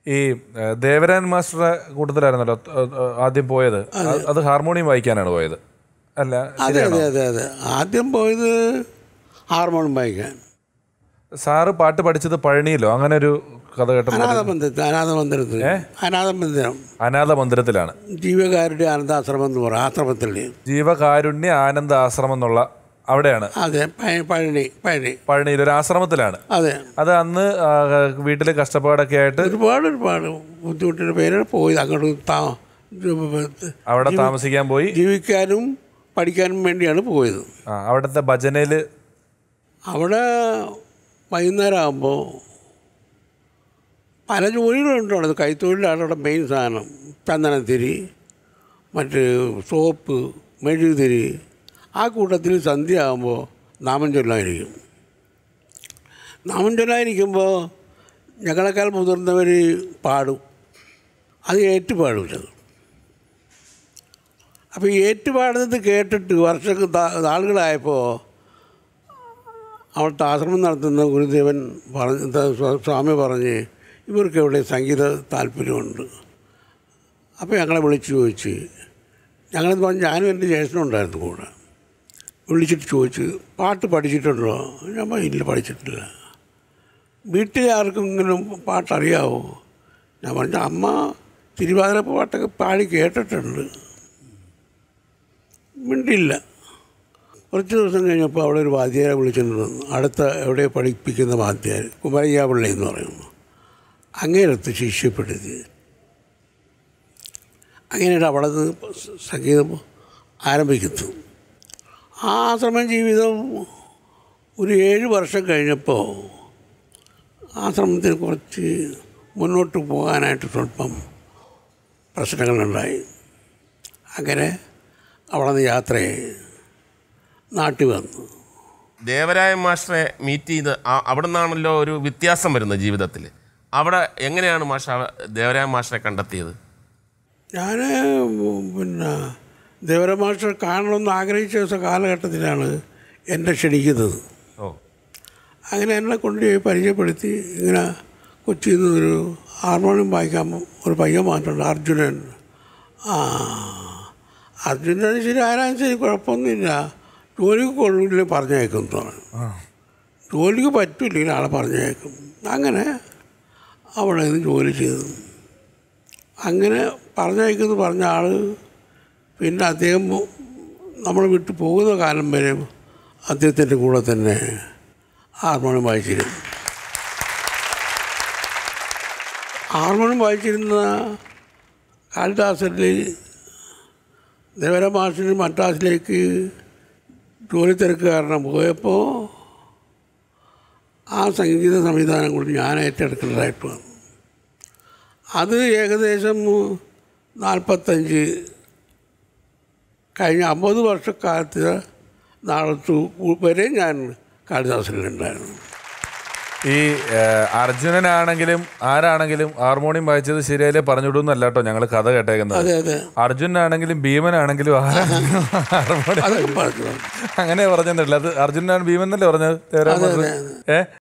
ഈ ഏഹ്, ദേവരാൻ മാസ്റ്ററുടെ കൂട്ടത്തിലായിരുന്നല്ലോ ഏഹ്, ഏഹ്, ആദ്യം പോയത് അത് അത് ഹാർമോണിയം വായിക്കാനാണ് പോയത് അല്ല അതെ ശരിയാണോ? അതെ അതെ അതെ ആദ്യം പോയത് ഹാർമോണിയം വായിക്കാൻ സാറ് പാട്ട് പഠിച്ചത് പഴനിയിലോ അങ്ങനെ ഒരു കഥ കേട്ടപ്പോൾ അനാഥ മന്ദിരത്തിൽ അനാഥ മന്ദിരത്തിൽ അനാഥ മന്ദിരം അനാഥ മന്ദിരത്തിലാണ് ജീവകാരുടെ അനന്താശ്രമം എന്ന് പറയും ആശ്രമത്തിൽ ജീവകാരുണ്യ ആനന്ദ ആശ്രമം എന്നുള്ള അവിടെയാണ് അതെ പഴ- പഴനി പഴനി പഴനിയിൽ ഒരു ആശ്രമത്തിലാണ് അതെ അത് അന്ന് വീട്ടിൽ കഷ്ടപ്പാടൊക്കെ ആയിട്ട് ഒരുപാട് ഒരുപാട് ബുദ്ധിമുട്ടിൻ്റെ പേരാണ് പോയത് അങ്ങോട്ട് താ അവിടെ താമസിക്കാൻ പോയി ജീവിക്കാനും പഠിക്കാനും വേണ്ടിയാണ് പോയത് ആ, അവിടുത്തെ ഭജനയിൽ അവിടെ വൈകുന്നേരം ആകുമ്പോൾ പല ജോലികളുണ്ട് അവിടെ കൈത്തൊഴിലാണ് അവിടെ മെയിൻ സാധനം ചന്ദനത്തിരി മറ്റ് സോപ്പ് മെഴുകുതിരി ആ കൂട്ടത്തിൽ സന്ധ്യ ആകുമ്പോൾ നാമം ചൊല്ലായിരിക്കും നാമം ചൊല്ലായിരിക്കുമ്പോൾ ഞങ്ങളെക്കാൾ മുതിർന്നവർ പാടും അത് ഏറ്റുപാടും ചിലത് അപ്പോൾ ഈ ഏറ്റുപാടുന്നത് കേട്ടിട്ട് വർഷ നാളുകളായപ്പോൾ അവിടുത്തെ ആശ്രമം നടത്തുന്ന ഗുരുദേവൻ പറഞ്ഞ ത- സ്വ- സ്വാമി പറഞ്ഞ് ഇവർക്ക് എവിടെ സംഗീത താല്പര്യമുണ്ട് അപ്പോൾ ഞങ്ങളെ വിളിച്ച് ചോദിച്ച് ഞങ്ങളെന്ന് പറഞ്ഞ് ഞാനും എൻ്റെ ജ്യേഷ്ഠനും ഉണ്ടായിരുന്നു കൂടെ വിളിച്ചിട്ട് ചോദിച്ച് പാട്ട് പഠിച്ചിട്ടുണ്ടോ ഞാൻ പറഞ്ഞു, ഇല്ല പഠിച്ചിട്ടില്ല വീട്ടിൽ ആർക്കെങ്കിലും പാട്ടറിയാവോ ഞാൻ പറഞ്ഞു അമ്മ തിരുവാതിര പാട്ടൊക്കെ പാടി കേട്ടിട്ടുണ്ട് മിണ്ടില്ല കുറച്ച് ദിവസം കഴിഞ്ഞപ്പോൾ അവിടെ ഒരു വാദ്യാരെ വിളിച്ചിട്ട് വന്നു അടുത്ത എവിടെ പഠിപ്പിക്കുന്ന വാദ്യാർ കുമരയ്യ പിള്ളി എന്ന് പറയുന്നു അങ്ങേരത്ത് ശിഷ്യപ്പെടുത്തി അങ്ങനെയാണ് അവിടെ നിന്ന് സംഗീതം ആരംഭിക്കുന്നു ആ ആശ്രമ ജീവിതം ഒരു ഏഴ് വർഷം കഴിഞ്ഞപ്പോൾ ആശ്രമത്തിൽ കുറച്ച് മുന്നോട്ട് പോകാനായിട്ട് സ്വല്പം പ്രശ്നങ്ങളുണ്ടായി അങ്ങനെ അവിടെ നിന്ന് യാത്രയായി നാട്ടിൽ വന്നു ദേവരായ മാസ്റ്ററെ മീറ്റ് ചെയ്ത് ആ- അവിടെ നിന്നാണല്ലോ ഒരു വ്യത്യാസം വരുന്നത് ജീവിതത്തിൽ അവിടെ എങ്ങനെയാണ് മാഷ ദേവരായ മാസ്റ്ററെ കണ്ടെത്തിയത് ഞാൻ പിന്നെ ദേവരമാസ്റ്റർ കാണണമെന്ന് ആഗ്രഹിച്ച ദിവസം കാലഘട്ടത്തിലാണ് എന്നെ ക്ഷണിക്കുന്നത് ഓ അങ്ങനെ എന്നെ കൊണ്ടുപോയി പരിചയപ്പെടുത്തി ഇങ്ങനെ കൊച്ചിയിൽ നിന്ന് ഒരു ഹാർമോണിയം വായിക്കാൻ ഒരു പയ്യൻ മാറ്റുണ്ട് അർജുനൻ ആ അർജുനൻ ശരി ആരാനും ശരി കുഴപ്പമൊന്നുമില്ല ജോലിക്ക് കൊള്ളില്ല പറഞ്ഞേക്കും എന്ന് പറഞ്ഞു ജോലിക്ക് പറ്റില്ലെങ്കിൽ ആളെ പറഞ്ഞേക്കും അങ്ങനെ അവിടെ നിന്ന് ജോലി ചെയ്തു അങ്ങനെ പറഞ്ഞയക്കുന്നു പറഞ്ഞ ആൾ പിന്നെ അദ്ദേഹം നമ്മൾ വിട്ടു പോകുന്ന കാലം വരെ അദ്ദേഹത്തിൻ്റെ കൂടെ തന്നെ ഹാർമോണിയം വായിച്ചിരുന്നു ഹാർമോണിയം വായിച്ചിരുന്ന കാളിദാസനിൽ ദേവര മാഷിന് മദ്രാസിലേക്ക് ജോലി തിരക്ക് കാരണം പോയപ്പോൾ ആ സംഗീത സംവിധാനം കൂടി ഞാൻ ഏറ്റെടുക്കേണ്ടതായിട്ട് വന്നു അത് ഏകദേശം നാൽപ്പത്തഞ്ച് കഴിഞ്ഞ അമ്പത് വർഷക്കാലത്ത് നാളത്തു വരെ ഞാൻ കാളിദാസനിലുണ്ടായിരുന്നു ഈ ഏഹ്, അർജുനനാണെങ്കിലും ആരാണെങ്കിലും ഹാർമോണിയം വായിച്ചത് ശരിയായാലേ പറഞ്ഞുവിടുന്നല്ല കേട്ടോ ഞങ്ങൾ കഥ കേട്ടേക്കുന്നത് അതെ അതെ അർജുനാണെങ്കിലും ഭീമനാണെങ്കിലും ആരാണെങ്കിലും ഹാർമോണിയം അതൊക്കെ പറഞ്ഞു അങ്ങനെ പറഞ്ഞിട്ടില്ല അത് അർജുനാണ് ഭീമൻ എന്നല്ലേ പറഞ്ഞത് ദേവരാജ മാസ്റ്റർ? ഏ